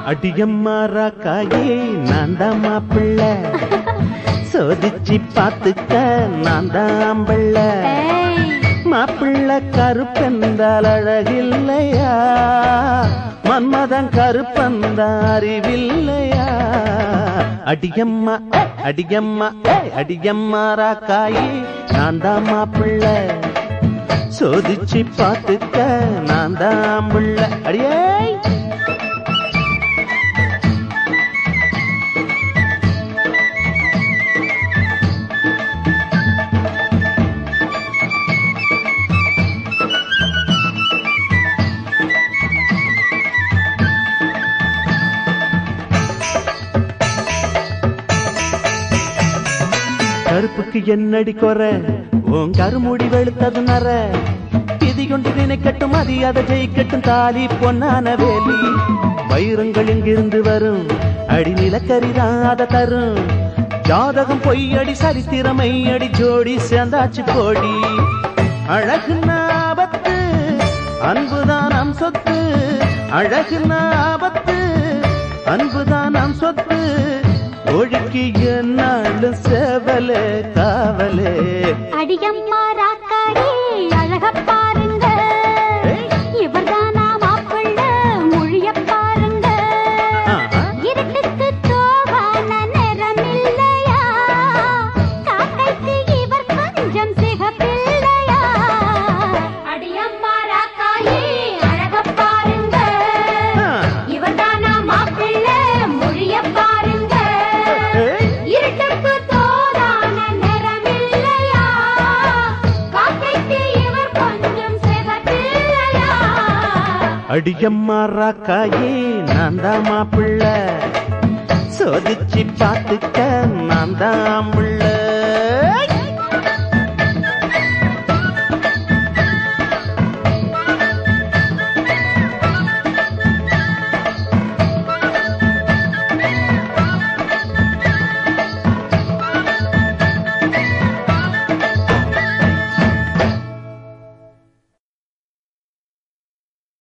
அடியம்மாரா காயே நான் தான் மாப்பிள்ள சோதிச்சு பார்த்துக்க நான் தான் பிள்ள ஏய், மாப்பிள்ள கருப்பெந்தால் அழகில்லையா மன்மதன் கருப்பந்தான் அறிவில்லையா அடியம்மா ஏ, அடியம்மா ஏ, அடியம்மாரா காயே நான் தான் மாப்பிள்ள சோதிச்சு பார்த்துக்க நான் தான் பிள்ள அடியே கருப்புக்கு என்னடி குறை உன் கருமுடி வெளுத்தது நர விதி கொண்டு நினைக்கட்டும் அது அதை ஜெயிக்கட்டும் தாலி பொன்னான வேலி வைரங்கள் இங்கிருந்து வரும் அடி நிலக்கரிதான் அதை தரும் ஜாதகம் பொய்யடி சரித்திரமை அடி ஜோடி சேர்ந்தாச்சு போடி அழகு ஆபத்து அன்புதான் நம் சொத்து அழகு ஆபத்து அன்புதான் நம் சொத்து ஒழுக்கி என்னாலும் சேவலே காவலே அடியம்மா ராக்காரி அழக பாருங்க இவர்தானா மாப்பிள்ள மொழிய பாருங்க ஆஹா. இருட்டுக்கு தோவான நிறமில்லையா காக்கைக்கு இவர் கொஞ்சம் சிகப்பில்லையா அடியம்மா ராக்காரி அழக பாருங்க ஆ. இவர்தானா மாப்பிள்ள மொழிய பாருங்க ஏய். இருட்டுக்கு தோதான நிறமில்லையா காக்கைக்கு இவர் கொஞ்சம் சிகப்பில்லையா அடியம்மாரா காயே நான் தான் மாப்பிள்ள சோதிச்சு பார்த்துக்க நான் தான் முள்ள